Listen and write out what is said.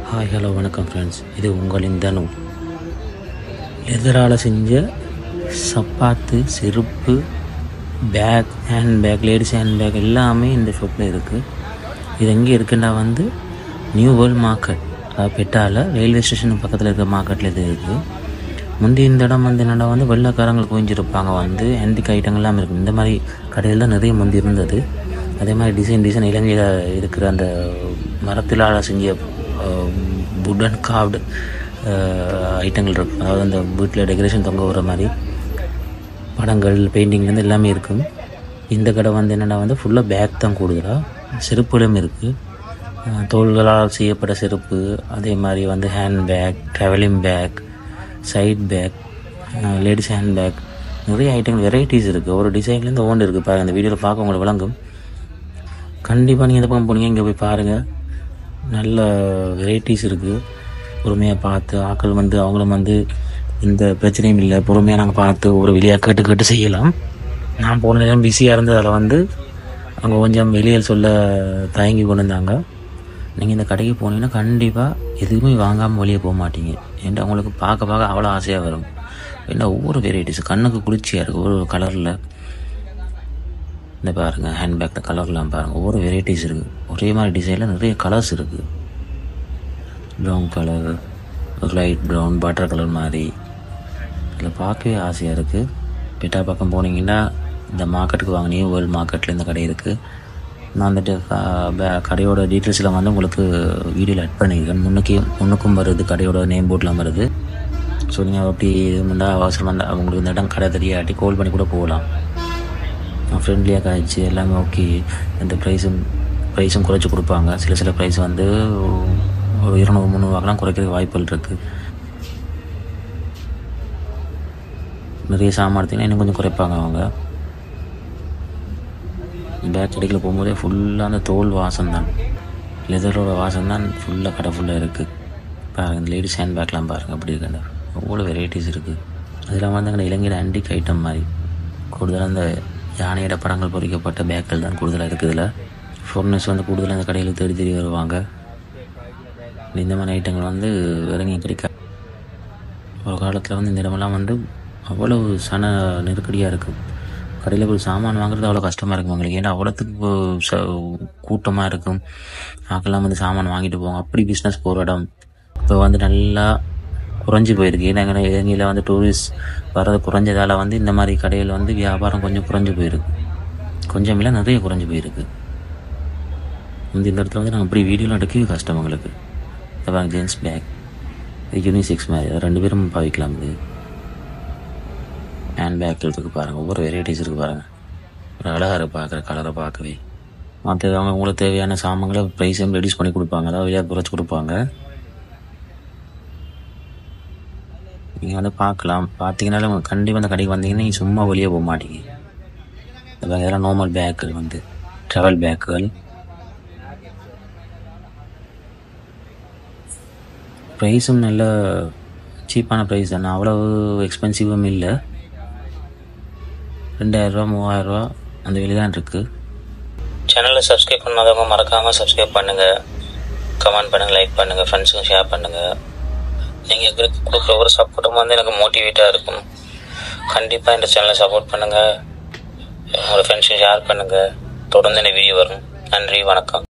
hi hello வணக்கம் friends இது உங்களின் தனு லெதரால் செஞ்ச சப்பாத்து செருப்பு bag hand bag ladies hand bag எல்லாமே இந்த ஷாப்பில் இருக்குது இது எங்கே இருக்குன்னா வந்து நியூ வேர்ல்ட் மார்க்கெட் அதாவது பெட்டாவில் ரயில்வே ஸ்டேஷன் பக்கத்தில் இருக்கிற மார்க்கெட்டில் இது இருக்குது முந்தி இந்த இடம் வந்து என்னடா வந்து வெள்ளைக்காரங்கள் குவிஞ்சிருப்பாங்க வந்து ஹேண்டிக் ஐட்டங்கள்லாம் இருக்குது இந்த மாதிரி கடையில் தான் நிறைய முந்தி இருந்தது அதே மாதிரி டிசைன் டிசைன் இலங்கையில் இருக்கிற அந்த மரத்திலால் செஞ்ச வுடன் காவ்டு ஐட்டங்கள் இருக்கும் அதாவது அந்த வீட்டில் டெக்கரேஷன் தொங்க விடுற மாதிரி படங்கள் பெயிண்டிங்லேருந்து எல்லாமே இருக்கும் இந்த கடை வந்து என்னென்னா வந்து ஃபுல்லாக பேக் தான் கூடுதலாக செருப்புகளும் இருக்குது தோள்களால் செய்யப்பட்ட செருப்பு அதே மாதிரி வந்து hand bag travelling bag side bag ladies hand bag நிறைய ஐட்டங்கள் வெரைட்டிஸ் இருக்குது ஒரு டிசைன்லேருந்து ஒவ்வொன்று இருக்குது பாருங்கள் அந்த வீடியோவில் பார்க்க உங்களுக்கு விளங்கும் கண்டிப்பாக நீங்கள் இந்த பக்கம் போனீங்க இங்கே போய் பாருங்கள் நல்ல வெரைட்டிஸ் இருக்குது பொறுமையாக பார்த்து ஆக்கள் வந்து அவங்களும் வந்து எந்த பிரச்சனையும் இல்லை பொறுமையாக நாங்கள் பார்த்து ஒரு வெளியாக கேட்டு கேட்டு செய்யலாம் நான் போன நேரம் பிஸியாக இருந்ததால் வந்து அவங்க கொஞ்சம் வெளியில் சொல்ல தயங்கி கொண்டு இருந்தாங்க நீங்கள் இந்த கடைக்கு போனீங்கன்னா கண்டிப்பாக எதுவுமே வாங்காமல் வெளியே போக மாட்டீங்க ஏன்டா அவங்களுக்கு பார்க்க பார்க்க அவ்வளோ ஆசையாக வரும் ஏன்னா ஒவ்வொரு வெரைட்டிஸ் கண்ணுக்கு குளிர்ச்சியாக இருக்குது ஒரு கலரில் இந்த பாருங்கள் ஹேண்ட்பேக்கில் கலர்லாம் பாருங்கள் ஒவ்வொரு வெரைட்டிஸ் இருக்குது ஒரே மாதிரி டிசைனில் நிறைய கலர்ஸ் இருக்குது brown colour light brown butter colour மாதிரி இதில் பார்க்கவே ஆசையாக இருக்குது பெட்டா பக்கம் போனீங்கன்னா இந்த மார்க்கெட்டுக்கு வாங்க நியூ வேர்ல்ட் மார்க்கெட்டில் இந்த கடை இருக்குது நான் வந்துட்டு க- பே- கடையோட டீட்டெயில்ஸ்லாம் வந்து உங்களுக்கு வீடியோவில் ஆட் பண்ணியிருக்கேன் முன்னுக்கே முன்னுக்கும் வருது கடையோட நேம் போர்ட்லாம் வருது ஸோ நீங்கள் அப்படி இருந்தால் அவசரமாக இருந்தால் உங்களுக்கு இந்த இடம் கடை தெரியாட்டி கால் பண்ணி கூட போகலாம் ஃப்ரெண்ட்லியாக காய்ச்சி எல்லாமே ஓகே இந்த ப்ரைஸும் ப்ரைஸும் குறைச்சி கொடுப்பாங்க சில சில ப்ரைஸ் வந்து ஒரு இருநூறு முந்நூறுவாக்கெலாம் குறைக்கிறதுக்கு வாய்ப்புகள் இருக்குது நிறைய சாமான் எடுத்தீங்கன்னா இன்னும் கொஞ்சம் குறைப்பாங்க அவங்க பேக் கடைக்கில் போகும்போதே ஃபுல்லாக அந்த தோல் வாசம் தான் லெதரோட வாசம் தான் ஃபுல்லாக கடை ஃபுல்லாக இருக்குது பாருங்கள் இந்த லேடிஸ் ஹேண்ட் பேக்லாம் பாருங்கள் அப்படி இருக்குங்க அவ்வளோ வெரைட்டிஸ் இருக்குது அதெல்லாம் வந்து அங்கே இலங்கையில் ஆன்டிக் ஐட்டம் மாதிரி கூடுதலாக அந்த யானையோட படங்கள் பொறிக்கப்பட்ட பேக்கள் தான் கூடுதலாக இருக்குது இதில் ஃபோர்னஸ் வந்து கூடுதலாக அந்த கடையில் தேடி தேடி வருவாங்க இந்த மாதிரி ஐட்டங்கள் வந்து இறங்கி கிடைக்காது ஒரு காலத்தில் வந்து இந்த இடமெல்லாம் வந்து அவ்வளவு சன நெருக்கடியாக இருக்கும் கடையில் போய் சாமான் வாங்குறது அவ்வளோ கஷ்டமாக இருக்கும் உங்களுக்கு ஏன்னா அவ்வளோத்துக்கு ச கூட்டமாக இருக்கும் ஆக்கெல்லாம் வந்து சாமான் வாங்கிட்டு போவாங்க அப்படி பிஸ்னஸ் போகிற இடம் இப்போ வந்து நல்லா குறைஞ்சி போயிருக்கு ஏன்னா இங்கே இலங்கையில் வந்து டூரிஸ்ட் வர்றது குறைஞ்சதால் வந்து இந்த மாதிரி கடையில் வந்து வியாபாரம் கொஞ்சம் குறைஞ்சி போயிருக்கு கொஞ்சம் இல்லை நிறைய குறைஞ்சி போயிருக்கு இந்த இந்த இடத்துல வந்து நாங்கள் இப்படி வீடியோலாம் எடுக்கவே கஷ்டம் உங்களுக்கு பாருங்க ஜென்ஸ் பேக் இது யூனிசெக்ஸ் மாதிரி அது ரெண்டு பேரும் பாவிக்கலாம் இது ஹேண்ட் பேக் இருக்குது பாருங்கள் ஒவ்வொரு வெரைட்டிஸ் இருக்குது பாருங்கள் ஒரு அழகாக இருக்குது பார்க்குற கலரை பார்க்கவே மற்ற அவங்க உங்களுக்கு தேவையான சாமான்களை ப்ரைஸையும் ரெடியூஸ் பண்ணி கொடுப்பாங்க அதாவது விலையாக குறைச்சி கொடுப்பாங்க நீங்கள் வந்து பார்க்கலாம் பார்த்தீங்கன்னாலும் கண்டிப்பாக அந்த கடைக்கு வந்தீங்கன்னா நீங்கள் சும்மா வெளியே போக மாட்டீங்க இந்த bag இதெல்லாம் நார்மல் பேக்குகள் வந்து ட்ராவல் பேக்குகள் ப்ரைஸும் நல்ல சீப்பான ப்ரைஸ் தானே அவ்வளவு எக்ஸ்பென்சிவும் இல்லை ரெண்டாயிரரூவா மூவாயிரரூவா அந்த வெளி தான் இருக்குது சேனலை சப்ஸ்கிரைப் பண்ணாதவங்க மறக்காமல் சப்ஸ்கிரைப் பண்ணுங்கள் கமெண்ட் பண்ணுங்கள் லைக் பண்ணுங்கள் ஃப்ரெண்ட்ஸுக்கும் ஷேர் பண்ணுங்கள் நீங்கள் எங்களுக்கு கொடுக்குற ஒரு சப்போர்ட்டும் வந்து எனக்கு மோட்டிவேட்டாக இருக்கும் கண்டிப்பாக இந்த சேனலை சப்போர்ட் பண்ணுங்கள் உங்களோட ஃப்ரெண்ட்ஸும் ஷேர் பண்ணுங்கள் தொடர்ந்து இந்த வீடியோ வரும் நன்றி வணக்கம்